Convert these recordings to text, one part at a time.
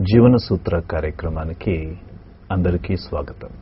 జీవన సూత్ర కార్యక్రమానికి అందరికీ స్వాగతం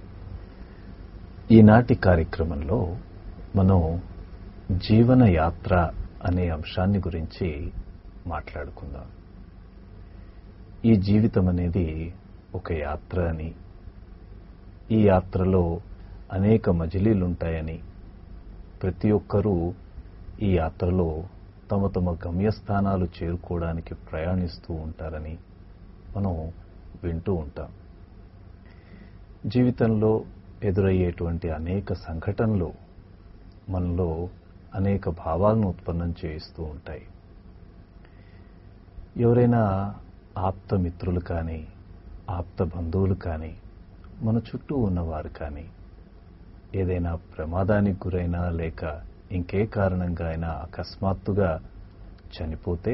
ఈనాటి కార్యక్రమంలో మనం జీవన యాత్ర అనే అంశాన్ని గురించి మాట్లాడుకుందాం ఈ జీవితం అనేది ఒక యాత్ర అని ఈ యాత్రలో అనేక మజిలీలుంటాయని ప్రతి ఒక్కరూ ఈ యాత్రలో తమ తమ గమ్యస్థానాలు చేరుకోవడానికి ప్రయాణిస్తూ ఉంటారని మనం వింటూ ఉంటాం జీవితంలో ఎదురయ్యేటువంటి అనేక సంఘటనలు మనలో అనేక భావాలను ఉత్పన్నం చేయిస్తూ ఉంటాయి ఎవరైనా ఆప్త మిత్రులు కానీ ఆప్త బంధువులు కానీ మన చుట్టూ ఉన్నవారు కానీ ఏదైనా ప్రమాదానికి గురైనా లేక ఇంకే కారణంగా అయినా అకస్మాత్తుగా చనిపోతే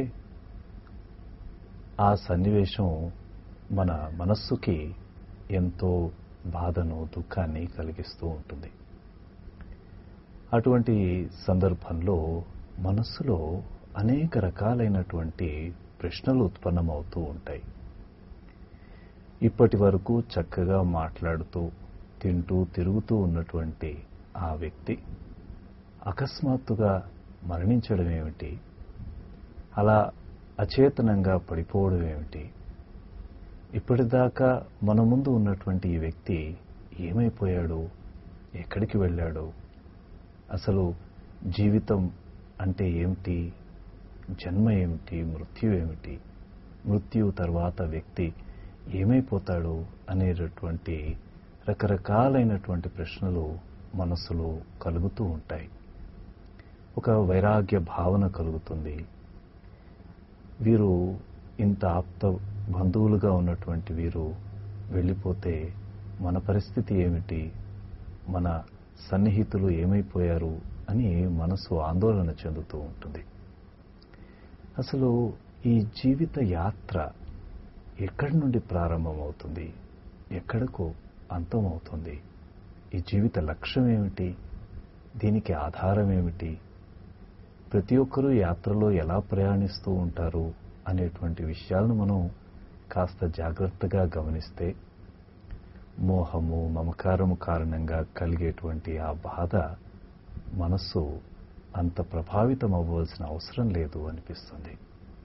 ఆ సన్నివేశం మన మనస్సుకి ఎంతో బాధను దుఃఖాన్ని కలిగిస్తూ ఉంటుంది అటువంటి సందర్భంలో మనస్సులో అనేక రకాలైనటువంటి ప్రశ్నలు ఉత్పన్నమవుతూ ఉంటాయి ఇప్పటి వరకు చక్కగా మాట్లాడుతూ తింటూ తిరుగుతూ ఉన్నటువంటి ఆ వ్యక్తి అకస్మాత్తుగా మరణించడం ఏమిటి అలా అచేతనంగా పడిపోవడం ఏమిటి ఇప్పటిదాకా మన ముందు ఉన్నటువంటి ఈ వ్యక్తి ఏమైపోయాడు ఎక్కడికి వెళ్ళాడు అసలు జీవితం అంటే ఏమిటి జన్మ ఏమిటి మృత్యు ఏమిటి మృత్యు తర్వాత వ్యక్తి ఏమైపోతాడు అనేటటువంటి రకరకాలైనటువంటి ప్రశ్నలు మనసులో కలుగుతూ ఉంటాయి ఒక వైరాగ్య భావన కలుగుతుంది వీరు ఇంత ఆప్త బంధువులుగా ఉన్నటువంటి వీరు వెళ్ళిపోతే మన పరిస్థితి ఏమిటి మన సన్నిహితులు ఏమైపోయారు అని మనసు ఆందోళన చెందుతూ ఉంటుంది అసలు ఈ జీవిత యాత్ర ఎక్కడి నుండి ప్రారంభమవుతుంది ఎక్కడకు అంతమవుతుంది ఈ జీవిత లక్ష్యం ఏమిటి దీనికి ఆధారం ఏమిటి ప్రతి ఒక్కరూ యాత్రలో ఎలా ప్రయాణిస్తూ ఉంటారు అనేటువంటి విషయాలను మనం కాస్త జాగ్రత్తగా గమనిస్తే మోహము మమకారము కారణంగా కలిగేటువంటి ఆ బాధ మనస్సు అంత ప్రభావితం అవ్వవలసిన అవసరం లేదు అనిపిస్తుంది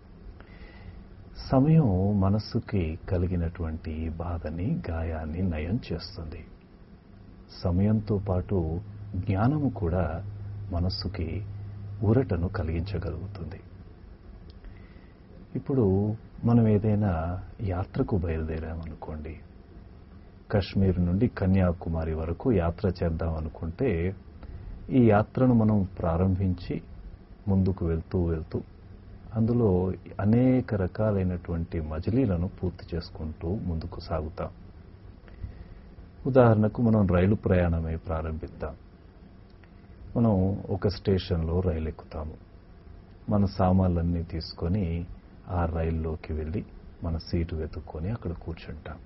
సమయం మనస్సుకి కలిగినటువంటి బాధని గాయాన్ని నయం చేస్తుంది సమయంతో పాటు జ్ఞానము కూడా మనస్సుకి ఊరటను కలిగించగలుగుతుంది ఇప్పుడు మనం ఏదైనా యాత్రకు బయలుదేరామనుకోండి కశ్మీర్ నుండి కన్యాకుమారి వరకు యాత్ర చేద్దాం అనుకుంటే ఈ యాత్రను మనం ప్రారంభించి ముందుకు వెళ్తూ వెళ్తూ అందులో అనేక రకాలైనటువంటి మజిలీలను పూర్తి చేసుకుంటూ ముందుకు సాగుతాం ఉదాహరణకు మనం రైలు ప్రయాణమే ప్రారంభిద్దాం మనం ఒక స్టేషన్లో రైలు ఎక్కుతాము మన సామాన్లన్నీ తీసుకొని ఆ రైల్లోకి వెళ్ళి మన సీటు వెతుక్కొని అక్కడ కూర్చుంటాం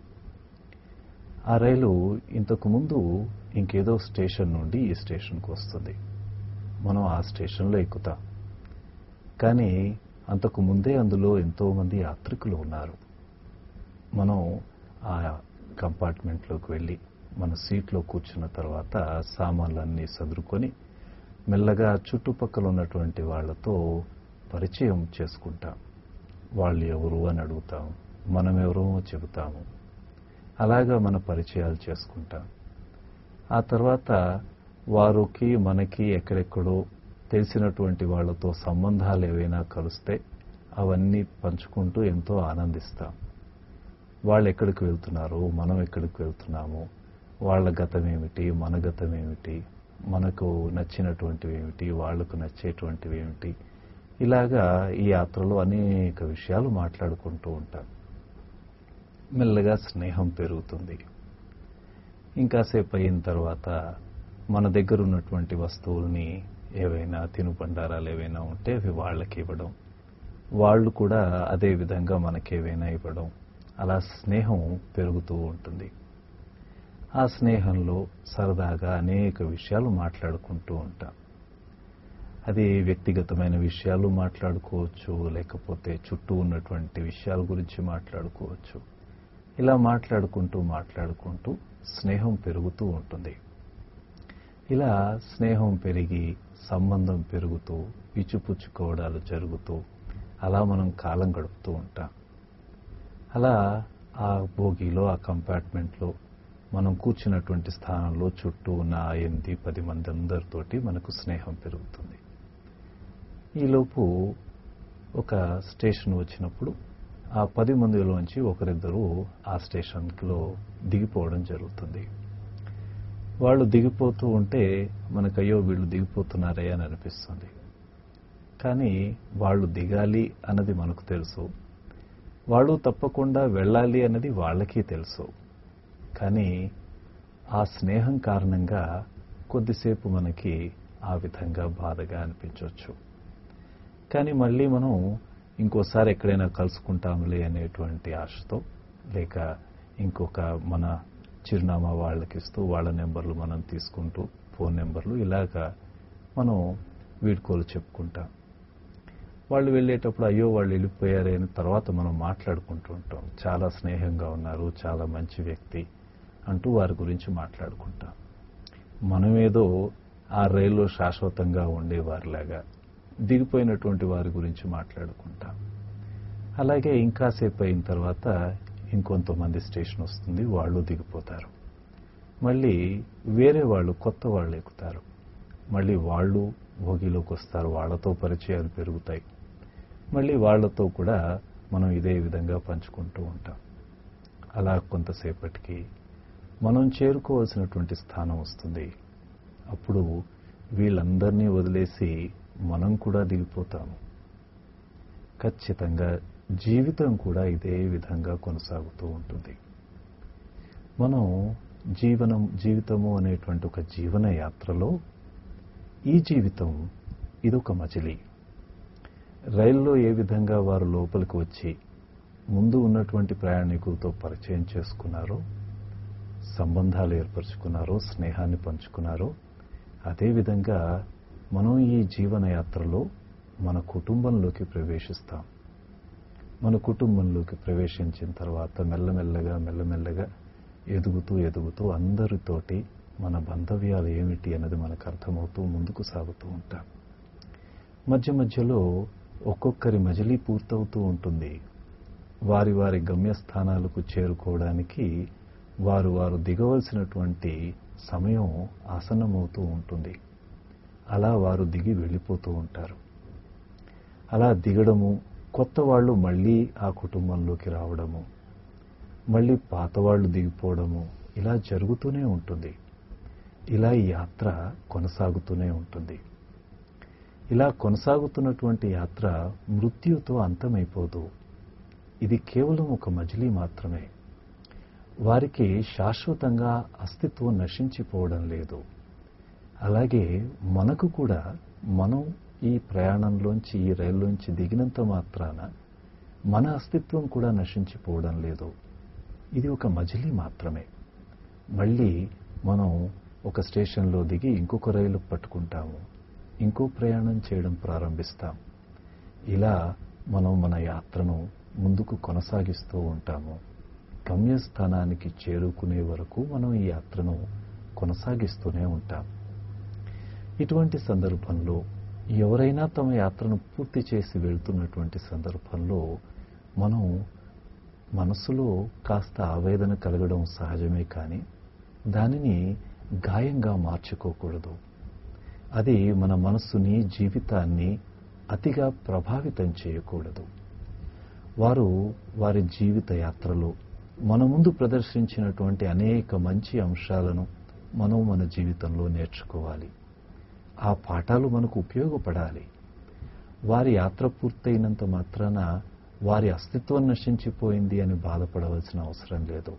ఆ రైలు ఇంతకు ముందు ఇంకేదో స్టేషన్ నుండి ఈ స్టేషన్కి వస్తుంది మనం ఆ స్టేషన్లో ఎక్కుతాం కానీ అంతకు ముందే అందులో ఎంతోమంది యాత్రికులు ఉన్నారు మనం ఆ కంపార్ట్మెంట్లోకి వెళ్ళి మన సీట్లో కూర్చున్న తర్వాత సామాన్లన్నీ సదురుకొని మెల్లగా చుట్టుపక్కల ఉన్నటువంటి వాళ్ళతో పరిచయం చేసుకుంటాం వాళ్ళు ఎవరు అని అడుగుతాం మనం ఎవరో చెబుతాము అలాగా మన పరిచయాలు చేసుకుంటాం ఆ తర్వాత వారికి మనకి ఎక్కడెక్కడో తెలిసినటువంటి వాళ్ళతో సంబంధాలు ఏవైనా కలిస్తే అవన్నీ పంచుకుంటూ ఎంతో ఆనందిస్తాం వాళ్ళు ఎక్కడికి వెళ్తున్నారు మనం ఎక్కడికి వెళ్తున్నాము వాళ్ళ గతం ఏమిటి మన గతం ఏమిటి మనకు నచ్చినటువంటివి ఏమిటి వాళ్లకు నచ్చేటువంటివి ఏమిటి ఇలాగా ఈ యాత్రలో అనేక విషయాలు మాట్లాడుకుంటూ ఉంటాం మెల్లగా స్నేహం పెరుగుతుంది ఇంకాసేపు అయిన తర్వాత మన దగ్గర ఉన్నటువంటి వస్తువుల్ని ఏవైనా తినుబండారాలు ఏవైనా ఉంటే అవి వాళ్ళకి ఇవ్వడం వాళ్ళు కూడా అదే విధంగా మనకేవైనా ఇవ్వడం అలా స్నేహం పెరుగుతూ ఉంటుంది ఆ స్నేహంలో సరదాగా అనేక విషయాలు మాట్లాడుకుంటూ ఉంటాం అది వ్యక్తిగతమైన విషయాలు మాట్లాడుకోవచ్చు లేకపోతే చుట్టూ ఉన్నటువంటి విషయాల గురించి మాట్లాడుకోవచ్చు ఇలా మాట్లాడుకుంటూ మాట్లాడుకుంటూ స్నేహం పెరుగుతూ ఉంటుంది ఇలా స్నేహం పెరిగి సంబంధం పెరుగుతూ ఇచ్చిపుచ్చుకోవడాలు జరుగుతూ అలా మనం కాలం గడుపుతూ ఉంటాం అలా ఆ బోగిలో ఆ కంపార్ట్మెంట్లో మనం కూర్చున్నటువంటి స్థానంలో చుట్టూ ఉన్న ఆ ఎనిమిది పది మంది అందరితోటి మనకు స్నేహం పెరుగుతుంది ఈలోపు ఒక స్టేషన్ వచ్చినప్పుడు ఆ పది మందిలోంచి ఒకరిద్దరు ఆ స్టేషన్లో దిగిపోవడం జరుగుతుంది వాళ్ళు దిగిపోతూ ఉంటే మనకు అయ్యో వీళ్ళు దిగిపోతున్నారే అని అనిపిస్తుంది కానీ వాళ్ళు దిగాలి అన్నది మనకు తెలుసు వాళ్ళు తప్పకుండా వెళ్ళాలి అన్నది వాళ్ళకి తెలుసు కానీ ఆ స్నేహం కారణంగా కొద్దిసేపు మనకి ఆ విధంగా బాధగా అనిపించవచ్చు కానీ మళ్ళీ మనం ఇంకోసారి ఎక్కడైనా కలుసుకుంటాంలే అనేటువంటి ఆశతో లేక ఇంకొక మన చిరునామా వాళ్ళకి ఇస్తూ వాళ్ళ నెంబర్లు మనం తీసుకుంటూ ఫోన్ నెంబర్లు ఇలాగా మనం వీడ్కోలు చెప్పుకుంటాం వాళ్ళు వెళ్ళేటప్పుడు అయ్యో వాళ్ళు వెళ్ళిపోయారే అని తర్వాత మనం మాట్లాడుకుంటూ ఉంటాం చాలా స్నేహంగా ఉన్నారు చాలా మంచి వ్యక్తి అంటూ వారి గురించి మాట్లాడుకుంటాం మనమేదో ఆ రైల్లో శాశ్వతంగా ఉండేవారిలాగా దిగిపోయినటువంటి వారి గురించి మాట్లాడుకుంటాం అలాగే ఇంకాసేపు అయిన తర్వాత ఇంకొంతమంది స్టేషన్ వస్తుంది వాళ్ళు దిగిపోతారు మళ్ళీ వేరే వాళ్ళు కొత్త వాళ్ళు ఎక్కుతారు మళ్ళీ వాళ్ళు భోగిలోకి వస్తారు వాళ్ళతో పరిచయాలు పెరుగుతాయి మళ్ళీ వాళ్ళతో కూడా మనం ఇదే విధంగా పంచుకుంటూ ఉంటాం అలా కొంతసేపటికి మనం చేరుకోవాల్సినటువంటి స్థానం వస్తుంది అప్పుడు వీళ్ళందరినీ వదిలేసి మనం కూడా దిగిపోతాము ఖచ్చితంగా జీవితం కూడా ఇదే విధంగా కొనసాగుతూ ఉంటుంది మనం జీవనం జీవితము అనేటువంటి ఒక జీవన యాత్రలో ఈ జీవితం ఇదొక మజిలీ రైల్లో ఏ విధంగా వారు లోపలికి వచ్చి ముందు ఉన్నటువంటి ప్రయాణికులతో పరిచయం చేసుకున్నారో సంబంధాలు ఏర్పరచుకున్నారో స్నేహాన్ని పంచుకున్నారో అదేవిధంగా మనం ఈ జీవన యాత్రలో మన కుటుంబంలోకి ప్రవేశిస్తాం మన కుటుంబంలోకి ప్రవేశించిన తర్వాత మెల్లమెల్లగా మెల్లమెల్లగా ఎదుగుతూ ఎదుగుతూ అందరితోటి మన బంధవ్యాలు ఏమిటి అన్నది మనకు అర్థమవుతూ ముందుకు సాగుతూ ఉంటాం మధ్య మధ్యలో ఒక్కొక్కరి మజిలీ పూర్తవుతూ ఉంటుంది వారి వారి గమ్యస్థానాలకు చేరుకోవడానికి వారు వారు దిగవలసినటువంటి సమయం ఆసన్నమవుతూ ఉంటుంది అలా వారు దిగి వెళ్ళిపోతూ ఉంటారు అలా దిగడము కొత్త వాళ్ళు మళ్ళీ ఆ కుటుంబంలోకి రావడము మళ్ళీ పాత వాళ్ళు దిగిపోవడము ఇలా జరుగుతూనే ఉంటుంది ఇలా ఈ యాత్ర కొనసాగుతూనే ఉంటుంది ఇలా కొనసాగుతున్నటువంటి యాత్ర మృత్యుతో అంతమైపోదు ఇది కేవలం ఒక మజిలీ మాత్రమే వారికి శాశ్వతంగా అస్తిత్వం నశించిపోవడం లేదు అలాగే మనకు కూడా మనం ఈ ప్రయాణంలోంచి ఈ రైల్లోంచి దిగినంత మాత్రాన మన అస్తిత్వం కూడా నశించిపోవడం లేదు ఇది ఒక మజిలీ మాత్రమే మళ్ళీ మనం ఒక స్టేషన్లో దిగి ఇంకొక రైలు పట్టుకుంటాము ఇంకో ప్రయాణం చేయడం ప్రారంభిస్తాం ఇలా మనం మన యాత్రను ముందుకు కొనసాగిస్తూ ఉంటాము గమ్యస్థానానికి చేరుకునే వరకు మనం ఈ యాత్రను కొనసాగిస్తూనే ఉంటాం ఇటువంటి సందర్భంలో ఎవరైనా తమ యాత్రను పూర్తి చేసి వెళ్తున్నటువంటి సందర్భంలో మనం మనసులో కాస్త ఆవేదన కలగడం సహజమే కానీ దానిని గాయంగా మార్చుకోకూడదు అది మన మనస్సుని జీవితాన్ని అతిగా ప్రభావితం చేయకూడదు వారు వారి జీవిత యాత్రలో మన ముందు ప్రదర్శించినటువంటి అనేక మంచి అంశాలను మనం మన జీవితంలో నేర్చుకోవాలి ఆ పాఠాలు మనకు ఉపయోగపడాలి వారి యాత్ర పూర్తయినంత మాత్రాన వారి అస్తిత్వం నశించిపోయింది అని బాధపడవలసిన అవసరం లేదు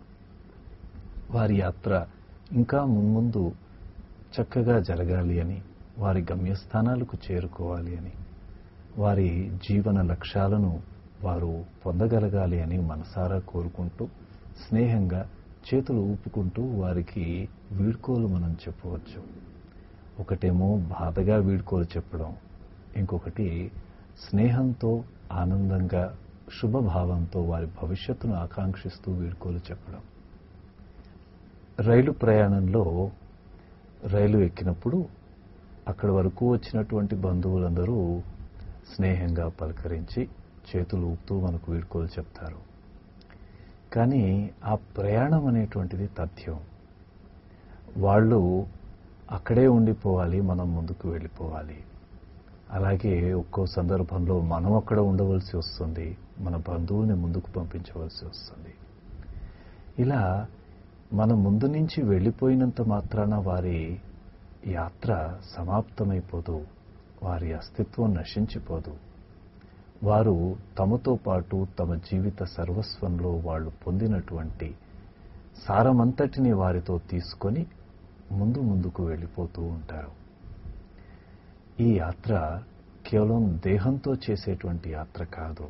వారి యాత్ర ఇంకా మున్ముందు చక్కగా జరగాలి అని వారి గమ్యస్థానాలకు చేరుకోవాలి అని వారి జీవన లక్ష్యాలను వారు పొందగలగాలి అని మనసారా కోరుకుంటూ స్నేహంగా చేతులు ఊపుకుంటూ వారికి వీడ్కోలు మనం చెప్పవచ్చు ఒకటేమో బాధగా వీడ్కోలు చెప్పడం ఇంకొకటి స్నేహంతో ఆనందంగా శుభభావంతో వారి భవిష్యత్తును ఆకాంక్షిస్తూ వీడ్కోలు చెప్పడం రైలు ప్రయాణంలో రైలు ఎక్కినప్పుడు అక్కడి వరకు వచ్చినటువంటి బంధువులందరూ స్నేహంగా పలకరించి చేతులు ఊపుతూ మనకు వీడ్కోలు చెప్తారు కానీ ఆ ప్రయాణం అనేటువంటిది తథ్యం వాళ్ళు అక్కడే ఉండిపోవాలి మనం ముందుకు వెళ్ళిపోవాలి అలాగే ఒక్కో సందర్భంలో మనం అక్కడ ఉండవలసి వస్తుంది మన బంధువుల్ని ముందుకు పంపించవలసి వస్తుంది ఇలా మన ముందు నుంచి వెళ్ళిపోయినంత మాత్రాన వారి యాత్ర సమాప్తమైపోదు వారి అస్తిత్వం నశించిపోదు వారు తమతో పాటు తమ జీవిత సర్వస్వంలో వాళ్ళు పొందినటువంటి సారమంతటిని వారితో తీసుకొని ముందు ముందుకు వెళ్ళిపోతూ ఉంటారు ఈ యాత్ర కేవలం దేహంతో చేసేటువంటి యాత్ర కాదు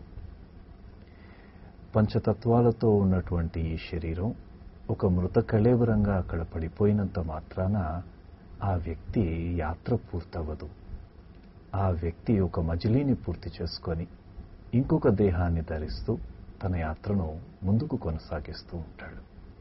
పంచతత్వాలతో ఉన్నటువంటి ఈ శరీరం ఒక మృత కళేబరంగా అక్కడ పడిపోయినంత మాత్రాన ఆ వ్యక్తి యాత్ర పూర్తవ్వదు ఆ వ్యక్తి ఒక మజిలీని పూర్తి చేసుకొని ఇంకొక దేహాన్ని ధరిస్తూ తన యాత్రను ముందుకు కొనసాగిస్తూ ఉంటాడు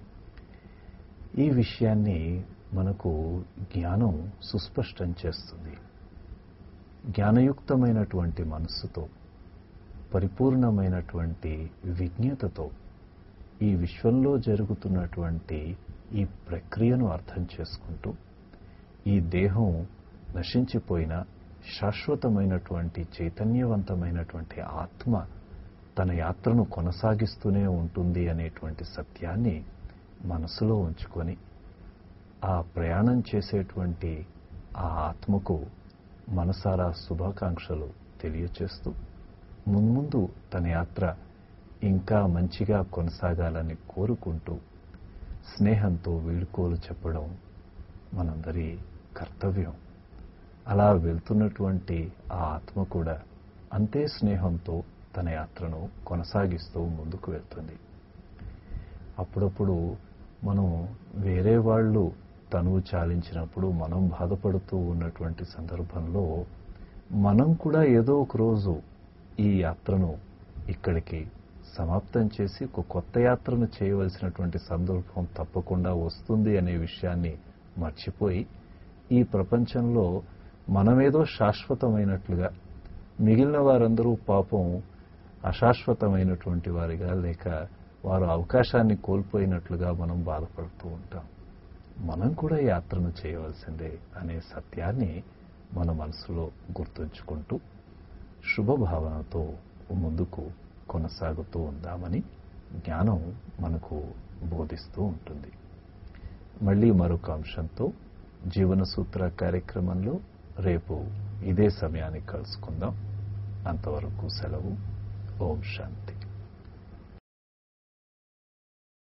ఈ విషయాన్ని మనకు జ్ఞానం సుస్పష్టం చేస్తుంది జ్ఞానయుక్తమైనటువంటి మనస్సుతో పరిపూర్ణమైనటువంటి విజ్ఞతతో ఈ విశ్వంలో జరుగుతున్నటువంటి ఈ ప్రక్రియను అర్థం చేసుకుంటూ ఈ దేహం నశించిపోయిన శాశ్వతమైనటువంటి చైతన్యవంతమైనటువంటి ఆత్మ తన యాత్రను కొనసాగిస్తూనే ఉంటుంది అనేటువంటి సత్యాన్ని మనసులో ఉంచుకొని ఆ ప్రయాణం చేసేటువంటి ఆ ఆత్మకు మనసారా శుభాకాంక్షలు తెలియచేస్తూ మున్ముందు తన యాత్ర ఇంకా మంచిగా కొనసాగాలని కోరుకుంటూ స్నేహంతో వీడుకోలు చెప్పడం మనందరి కర్తవ్యం అలా వెళ్తున్నటువంటి ఆ ఆత్మ కూడా అంతే స్నేహంతో తన యాత్రను కొనసాగిస్తూ ముందుకు వెళ్తుంది అప్పుడప్పుడు మనం వేరే వాళ్ళు తనువు చాలించినప్పుడు మనం బాధపడుతూ ఉన్నటువంటి సందర్భంలో మనం కూడా ఏదో ఒక రోజు ఈ యాత్రను ఇక్కడికి సమాప్తం చేసి ఒక కొత్త యాత్రను చేయవలసినటువంటి సందర్భం తప్పకుండా వస్తుంది అనే విషయాన్ని మర్చిపోయి ఈ ప్రపంచంలో మనమేదో శాశ్వతమైనట్లుగా మిగిలిన వారందరూ పాపం అశాశ్వతమైనటువంటి వారిగా లేక వారు అవకాశాన్ని కోల్పోయినట్లుగా మనం బాధపడుతూ ఉంటాం మనం కూడా యాత్రను చేయవలసిందే అనే సత్యాన్ని మన మనసులో గుర్తుంచుకుంటూ శుభభావనతో ముందుకు కొనసాగుతూ ఉందామని జ్ఞానం మనకు బోధిస్తూ ఉంటుంది మళ్ళీ మరొక అంశంతో జీవన సూత్ర కార్యక్రమంలో రేపు ఇదే సమయానికి కలుసుకుందాం అంతవరకు సెలవు ఓం శాంతి